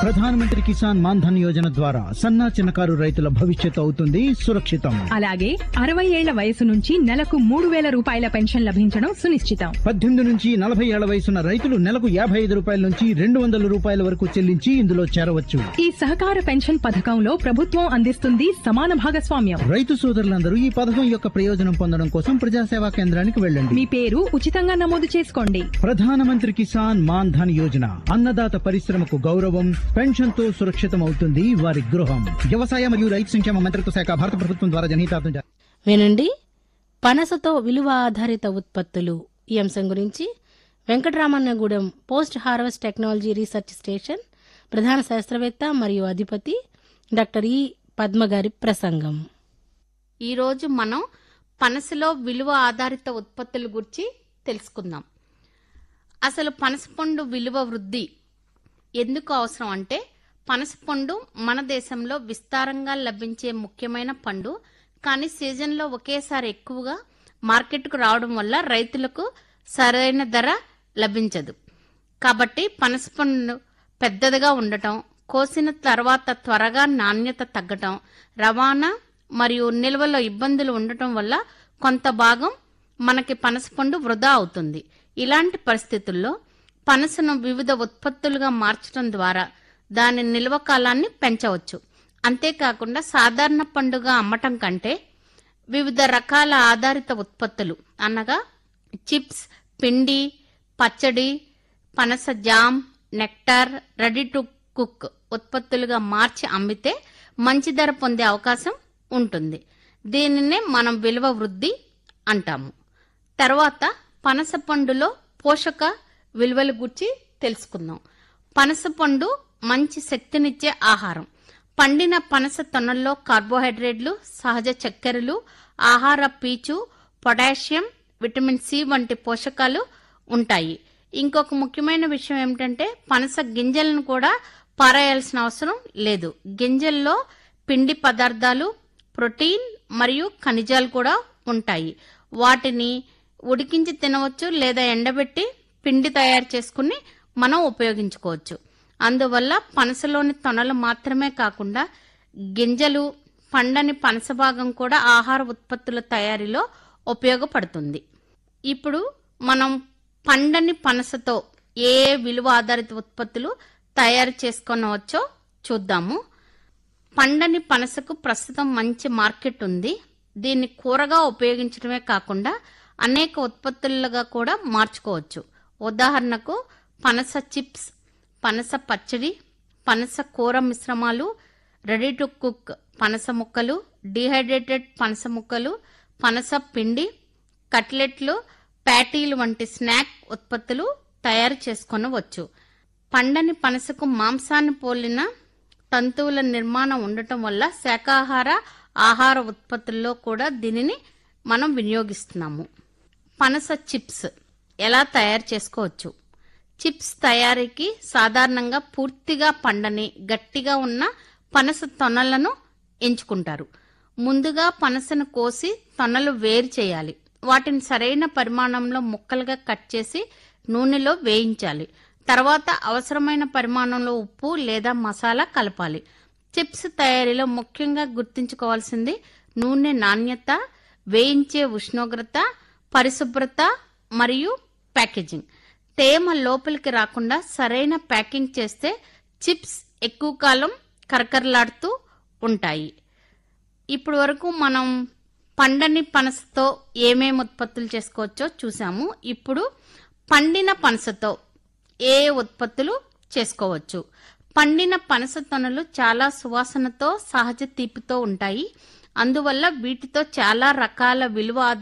ప్రధానమంత్రి కిసాన్ మాన్ ధన్ యోజన ద్వారా సన్నా చిన్నకారు రైతుల భవిష్యత్తు అవుతుంది సురక్షితం అలాగే అరవై ఏళ్ల వయసు నుంచి నెలకు మూడు వేల రూపాయల పెన్షన్ లభించడం సునిశ్చితం పద్దెనిమిది నుంచి నలభై ఏళ్ల వయసున్న రైతులు నెలకు యాభై ఐదు రూపాయల నుంచి రెండు వందల రూపాయల వరకు చెల్లించి ఇందులో చేరవచ్చు ఈ సహకార పెన్షన్ పథకంలో ప్రభుత్వం అందిస్తుంది సమాన భాగస్వామ్యం రైతు సోదరులందరూ ఈ పథకం యొక్క ప్రయోజనం పొందడం కోసం ప్రజాసేవా కేంద్రానికి వెళ్ళండి మీ పేరు ఉచితంగా నమోదు చేసుకోండి ప్రధానమంత్రి కిసాన్ మాన్ ధన్ యోజన అన్నదాత పరిశ్రమకు గౌరవం పెన్షన్ తో సురక్షితం అవుతుంది వారి గృహం వ్యవసాయ మరియు రైతు సంక్షేమ మంత్రిత్వ శాఖ భారత ప్రభుత్వం ద్వారా జనహితార్థం జా- వినండి పనసతో విలువ ఆధారిత ఉత్పత్తులు ఈ అంశం గురించి Venkataramannagudem post harvest technology research station ప్రధాన శాస్త్రవేత్త మరియు అధిపతి డాక్టర్ ఈ పద్మగారి ప్రసంగం ఈరోజు మనం పనసలో విలువ ఆధారిత ఉత్పత్తుల గురించి తెలుసుకుందాం అసలు పనసపండు విలువ వృద్ధి ఎందుకు అవసరం అంటే పనసపండు మన దేశంలో విస్తారంగా లభించే ముఖ్యమైన పండు కానీ సీజన్లో ఒకేసారి ఎక్కువగా మార్కెట్కు రావడం వల్ల రైతులకు సరైన ధర లభించదు కాబట్టి పనసపండు పెద్దదిగా ఉండటం కోసిన తర్వాత త్వరగా నాణ్యత తగ్గటం రవాణా మరియు నిల్వలో ఇబ్బందులు ఉండటం వల్ల కొంత భాగం మనకి పనసపండు వృధా అవుతుంది ఇలాంటి పరిస్థితుల్లో పనసను వివిధ ఉత్పత్తులుగా మార్చడం ద్వారా దాని నిల్వ కాలాన్ని పెంచవచ్చు అంతేకాకుండా సాధారణ పండుగ అమ్మటం కంటే వివిధ రకాల ఆధారిత ఉత్పత్తులు అనగా చిప్స్ పిండి పచ్చడి పనస jam nectar ready to cook ఉత్పత్తులుగా మార్చి అమ్మితే మంచి ధర పొందే అవకాశం ఉంటుంది దీనినే మనం విలువ వృద్ధి అంటాము తర్వాత పనస పండులో పోషక విలువల గురించి తెలుసుకుందాం పనస పండు మంచి శక్తినిచ్చే ఆహారం పండిన పనస తొనల్లో కార్బోహైడ్రేట్లు సహజ చక్కెరలు ఆహార పీచు పొటాషియం విటమిన్ సి వంటి పోషకాలు ఉంటాయి ఇంకొక ముఖ్యమైన విషయం ఏమిటంటే పనస గింజలను కూడా పారేయాల్సిన అవసరం లేదు గింజల్లో పిండి పదార్థాలు ప్రోటీన్ మరియు ఖనిజాలు కూడా ఉంటాయి వాటిని ఉడికించి తినవచ్చు లేదా ఎండబెట్టి పిండి తయారు చేసుకుని మనం ఉపయోగించుకోవచ్చు అందువల్ల పనసలోని తొనలు మాత్రమే కాకుండా గింజలు పండని పనస భాగం కూడా ఆహార ఉత్పత్తుల తయారీలో ఉపయోగపడుతుంది ఇప్పుడు మనం పండని పనసతో ఏ ఏ విలువ ఆధారిత ఉత్పత్తులు తయారు చేసుకొనవచ్చో చూద్దాము పండని పనసకు ప్రస్తుతం మంచి మార్కెట్ ఉంది దీన్ని కూరగా ఉపయోగించడమే కాకుండా అనేక ఉత్పత్తులుగా కూడా మార్చుకోవచ్చు ఉదాహరణకు పనస చిప్స్ పనస పచ్చడి పనస కూర మిశ్రమాలు రెడీ టు కుక్ పనస ముక్కలు డిహైడ్రేటెడ్ పనస ముక్కలు పనస పిండి కట్లెట్లు ప్యాటీలు వంటి స్నాక్ ఉత్పత్తులు తయారు చేసుకొనవచ్చు పండని పనసకు మాంసాన్ని పోలిన తంతువుల నిర్మాణం ఉండటం వల్ల శాకాహార ఆహార ఉత్పత్తుల్లో కూడా దీనిని మనం వినియోగిస్తున్నాము పనస చిప్స్ ఎలా తయారు చేసుకోవచ్చు చిప్స్ తయారీకి సాధారణంగా పూర్తిగా పండని గట్టిగా ఉన్న పనస తొనలను ఎంచుకుంటారు ముందుగా పనసను కోసి తొనలు వేరు చేయాలి వాటిని సరైన పరిమాణంలో ముక్కలుగా కట్ చేసి నూనెలో వేయించాలి తర్వాత అవసరమైన పరిమాణంలో ఉప్పు లేదా మసాలా కలపాలి చిప్స్ తయారీలో ముఖ్యంగా గుర్తుంచుకోవాల్సింది నూనె నాణ్యత వేయించే ఉష్ణోగ్రత పరిశుభ్రత మరియు ప్యాకేజింగ్ తేమ లోపలికి రాకుండా సరైన ప్యాకింగ్ చేస్తే చిప్స్ ఎక్కువ కాలం కరకరలాడుతూ ఉంటాయి ఇప్పుడు వరకు మనం పండని పనసతో ఏమేమి ఉత్పత్తులు చేసుకోవచ్చో చూసాము ఇప్పుడు పండిన పనసతో ఏ ఉత్పత్తులు చేసుకోవచ్చు పండిన పనస తొనలు చాలా సువాసనతో సహజ తీపితో ఉంటాయి అందువల్ల వీటితో చాలా రకాల విలువ